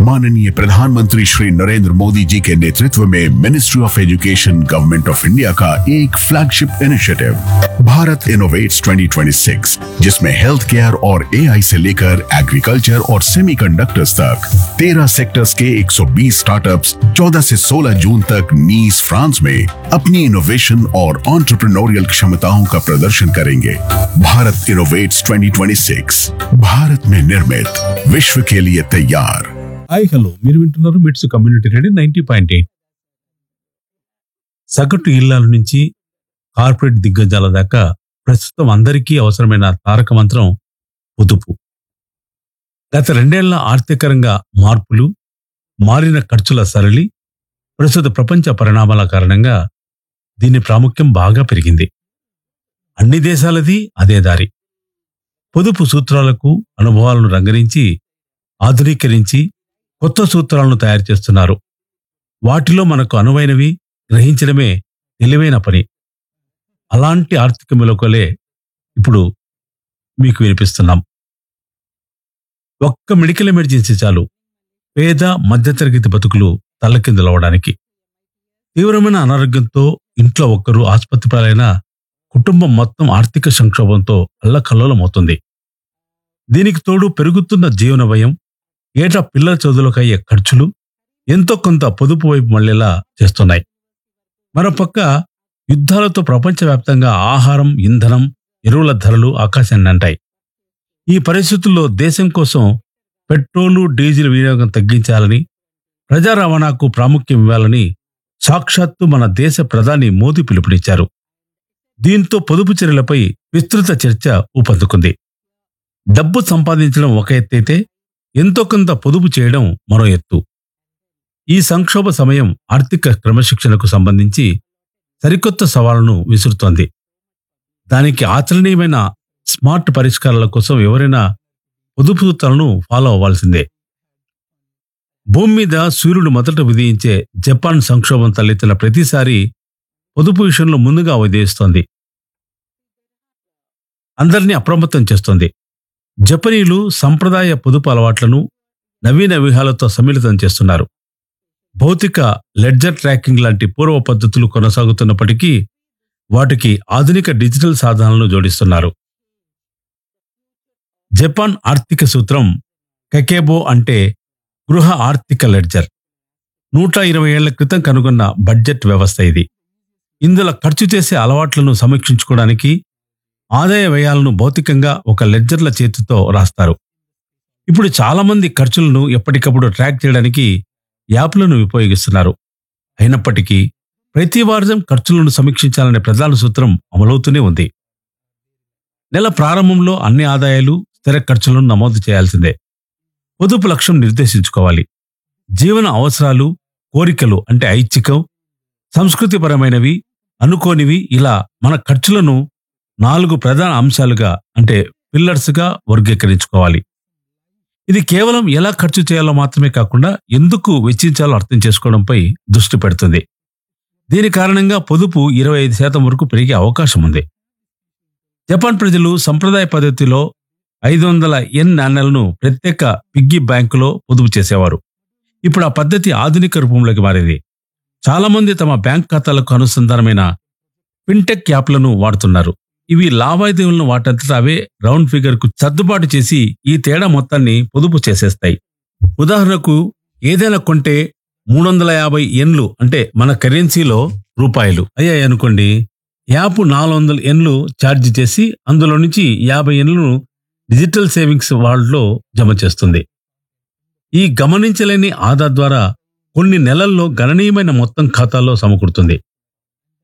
माननीय प्रधानमंत्री श्री नरेंद्र मोदी जी के नेतृत्व में ministry of education government of India का एक फ्लैगशिप इनिशिएटिव भारत इनोवेट्स 2026 जिसमें हेल्थ केयर और एआई से लेकर एग्रीकल्चर और सेमीकंडक्टर्स तक 13 सेक्टर्स के 120 स्टार्टअप्स 14 से 16 जून तक नीस फ्रांस में अपनी इनोवेशन और ऑन्टरप्रनोरियल क्षमताओं का प्रदर्शन करेंगे भारत इनोवेट्स 2026 भारत में निर्मित विश्व के लिए तैयार హాయ్ హలో మీరు వింటున్నారు MITS community radio ninety point eight సగటు ఇళ్లాల నుంచి కార్పొరేట్ దిగ్గజాల దాకా ప్రస్తుతం అందరికీ అవసరమైన తారక మంత్రం పొదుపు గత రెండేళ్ల ఆర్థికరంగా మార్పులు మారిన ఖర్చుల సరళి ప్రస్తుత ప్రపంచ పరిణామాల కారణంగా దీని ప్రాముఖ్యం బాగా పెరిగింది అన్ని దేశాలది అదే దారి పొదుపు సూత్రాలకు అనుభవాలను రంగరించి ఆధునీకరించి కొత్త సూత్రాలను తయారు చేస్తున్నారు వాటిలో మనకు అనువైనవి గ్రహించడమే తెలివైన పని అలాంటి ఆర్థిక మెలకులే ఇప్పుడు మీకు వినిపిస్తున్నాం ఒక్క మెడికల్ ఎమర్జెన్సీ చాలు పేద మధ్యతరగతి బతుకులు తల్లకిందులవడానికి తీవ్రమైన అనారోగ్యంతో ఇంట్లో ఒక్కరు ఆసుపత్రి పాలైన కుటుంబం మొత్తం ఆర్థిక సంక్షోభంతో అల్లకల్లోలమవుతుంది దీనికి తోడు పెరుగుతున్న జీవన వ్యయం ఏటా పిల్లల చదువులకు అయ్యే ఖర్చులు ఎంతో కొంత పొదుపు వైపు మళ్ళేలా చేస్తున్నాయి మరోపక్క యుద్ధాలతో ప్రపంచవ్యాప్తంగా ఆహారం ఇంధనం ఎరువుల ధరలు ఆకాశాన్ని అంటాయి ఈ పరిస్థితుల్లో దేశం కోసం పెట్రోలు డీజిల్ వినియోగం తగ్గించాలని ప్రజా రవాణాకు ప్రాముఖ్యం ఇవ్వాలని సాక్షాత్తు మన దేశ ప్రధాని మోదీ పిలుపునిచ్చారు దీంతో పొదుపు చర్యలపై విస్తృత చర్చ ఊపందుకుంది డబ్బు సంపాదించడం ఒక ఎత్తైతే ఎంతో కొంత పొదుపు చేయడం మరో ఎత్తు ఈ సంక్షోభ సమయం ఆర్థిక క్రమశిక్షణకు సంబంధించి సరికొత్త సవాళ్లను విసురుతోంది దానికి ఆచరణీయమైన స్మార్ట్ పరిష్కారాల కోసం ఎవరైనా పొదుపు సూత్రాలను ఫాలో అవ్వాల్సిందే భూమి మీద సూర్యుడు మొదట విధించే జపాన్ సంక్షోభం తలెత్తిన ప్రతిసారి పొదుపు విషయంలో ముందుగా ఉదయిస్తోంది అందరినీ అప్రమత్తం చేస్తోంది జపనీయులు సంప్రదాయ పొదుపు అలవాట్లను నవీన వ్యూహాలతో సమ్మిళితం చేస్తున్నారు భౌతిక లెడ్జర్ ట్రాకింగ్ లాంటి పూర్వ పద్ధతులు కొనసాగుతున్నప్పటికీ వాటికి ఆధునిక డిజిటల్ సాధనాలను జోడిస్తున్నారు జపాన్ ఆర్థిక సూత్రం కకేబో అంటే గృహ ఆర్థిక లెడ్జర్ నూట ఇరవై ఏళ్ల క్రితం కనుగొన్న బడ్జెట్ వ్యవస్థ ఇది ఇందులో ఖర్చు చేసే అలవాట్లను సమీక్షించుకోవడానికి ఆదాయ వ్యయాలను భౌతికంగా ఒక లెడ్జర్ల చేతితో రాస్తారు ఇప్పుడు చాలా మంది ఖర్చులను ఎప్పటికప్పుడు ట్రాక్ చేయడానికి యాప్లను ఉపయోగిస్తున్నారు అయినప్పటికీ ప్రతి వారం ఖర్చులను సమీక్షించాలనే ప్రధాన సూత్రం అమలవుతూనే ఉంది నెల ప్రారంభంలో అన్ని ఆదాయాలు స్థిర ఖర్చులను నమోదు చేయాల్సిందే పొదుపు లక్ష్యం నిర్దేశించుకోవాలి జీవన అవసరాలు కోరికలు అంటే ఐచ్ఛికం సంస్కృతిపరమైనవి అనుకోనివి ఇలా మన ఖర్చులను నాలుగు ప్రధాన అంశాలుగా అంటే పిల్లర్స్గా వర్గీకరించుకోవాలి ఇది కేవలం ఎలా ఖర్చు చేయాలో మాత్రమే కాకుండా ఎందుకు వెచ్చించాలో అర్థం చేసుకోవడంపై దృష్టి పెడుతుంది దీని కారణంగా పొదుపు ఇరవై ఐదు శాతం వరకు పెరిగే అవకాశం ఉంది జపాన్ ప్రజలు సంప్రదాయ పద్ధతిలో ఐదు వందల ఎన్ నాణ్యాలను ప్రత్యేక పిగ్గీ బ్యాంకులో పొదుపు చేసేవారు ఇప్పుడు ఆ పద్ధతి ఆధునిక రూపంలోకి మారింది చాలా మంది తమ బ్యాంక్ ఖాతాలకు అనుసంధానమైన ఫిన్టెక్ యాప్లను వాడుతున్నారు ఇవి లావాదేవీలను వాటంతటా అవే రౌండ్ ఫిగర్ కు సర్దుబాటు చేసి ఈ తేడా మొత్తాన్ని పొదుపు చేసేస్తాయి ఉదాహరణకు ఏదైనా కొంటే మూడు వందల యాభై ఎన్లు అంటే మన కరెన్సీలో రూపాయలు అయ్యాయి అనుకోండి యాప్ నాలుగు వందల ఎన్లు ఛార్జ్ చేసి అందులో నుంచి యాభై ఎన్లను డిజిటల్ సేవింగ్స్ వాల్డ్లో జమ చేస్తుంది ఈ గమనించలేని ఆదా ద్వారా కొన్ని నెలల్లో గణనీయమైన మొత్తం ఖాతాలో సమకూరుతుంది